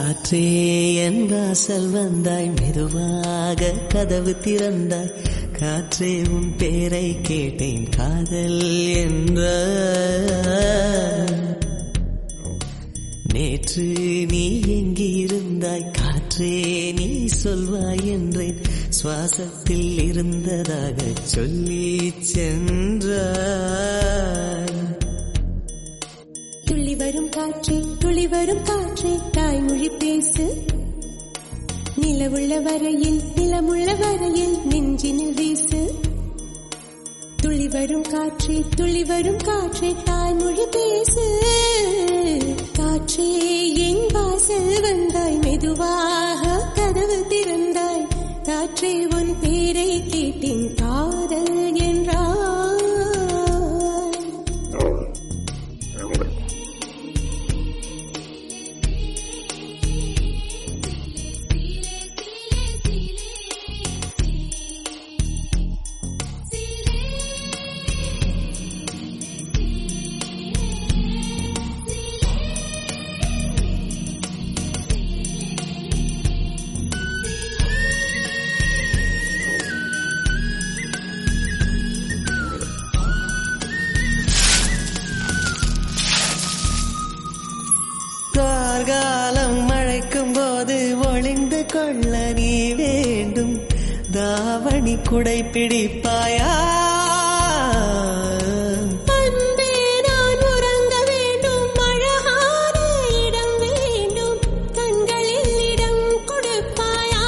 காற்றே என் வாசல் வந்தாய் மெதுவாக கதவு திறந்தாய் காற்றே உன் பேரை கேட்டேன் காதல் என்ற நேற்று நீ எங்கிருந்தாய் காற்றே நீ சொல்வாய் என்றேன் சுவாசத்தில் இருந்ததாக சொல்லி சென்றாய் துள்ளி வரும் காற்றே துளி வரும் காற்றே தாய்மொழி பேசு நிலவுள்ள வரையில் நிலமுள்ள வரையில் நெஞ்சினில் வீசு துளி வரும் காற்றே துளி வரும் காற்றே தாய்மொழி பேசு காற்றே என் வாசல் வந்தாய் மெதுவாக கதவு திறந்தாய் காற்றே உன் பேரை கேட்டேன் காதல் என்றாய் கார்காலம் மழைக்கும் போது ஒளிந்து கொள்ள நீ வேண்டும் தாவணி குடை பிடிப்பாயா அன்பே நான் உறங்க வேண்டும் அழகான இடம் வேண்டும் கண்களில் இடம் கொடுப்பாயா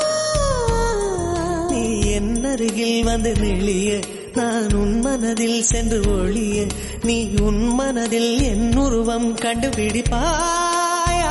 நீ என் அருகில் வந்து நெளிய நான் உன் மனதில் சென்று ஒளிய நீ உன் மனதில் என் உருவம் கண்டுபிடிப்பாயா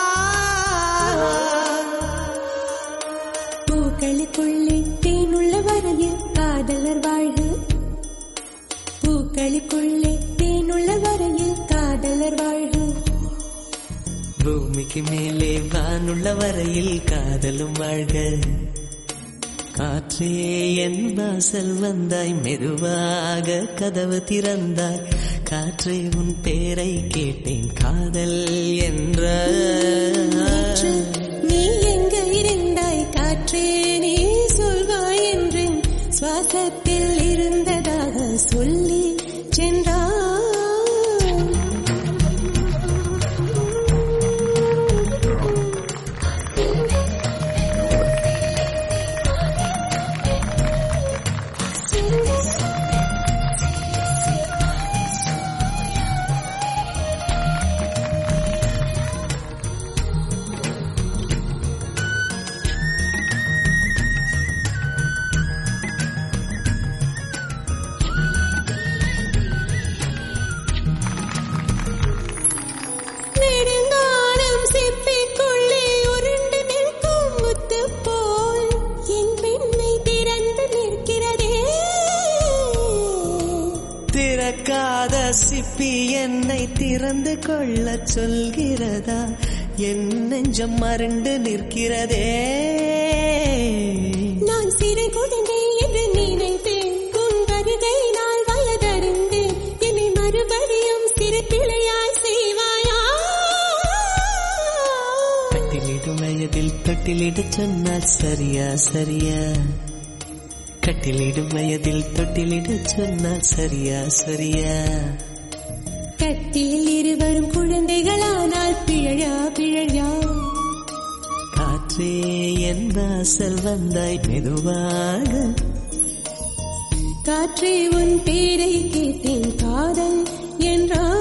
பூக்களுக்குள்ளே தேனுள்ள வரையில் காதலர் வாழ்க பூக்களுக்குள்ளே தேனுள்ள வரையில் காதலர் வாழ்க பூமிக்கு மேலே வானுள்ள வரையில் காதலும் வாழ்க காற்றே என் வாசல் வந்தாய் மெதுவாக கதவு திறந்தாய் காற்றே உன் பேரை கேட்டேன் காதல் என்ற நேற்று நீ எங்க இருந்தாய் காற்றே நீ சொல்வாய் என்று சுவாசத்தில் இருந்ததாக சொல்லி சென்றாய் நெடுங்காலம் சிப்பிக்குள்ளே உருண்டு நிற்கும் முத்து போல் என் பெண்ணை திறந்து நிற்கிறதே திறக்காத சிப்பி என்னை திறந்து கொள்ள சொல்கிறதா என் நெஞ்சம் மறண்டு நிற்கிறதே நான் சிறு குழந்தை என்று நினைத்தேன் உன் வருகை நாள் வயதறிந்தேன் என்னை மறுபடியும் சிறு பிள்ளையாய் செய்வாயா கட்டிலிடும் வயதில் தொட்டிலிடச் சொன்னால் சரியா சரியா கட்டிலிடும் வயதில் தொட்டிலிடச் சொன்னால் சரியா சரியா கட்டில் இருவரும் குழந்தைகளானால் பிழையா பிழையா காற்றே என் வாசல் வந்தாய் மெதுவாக காற்றே உன் பேரை கேட்டேன் காதல் என்றார்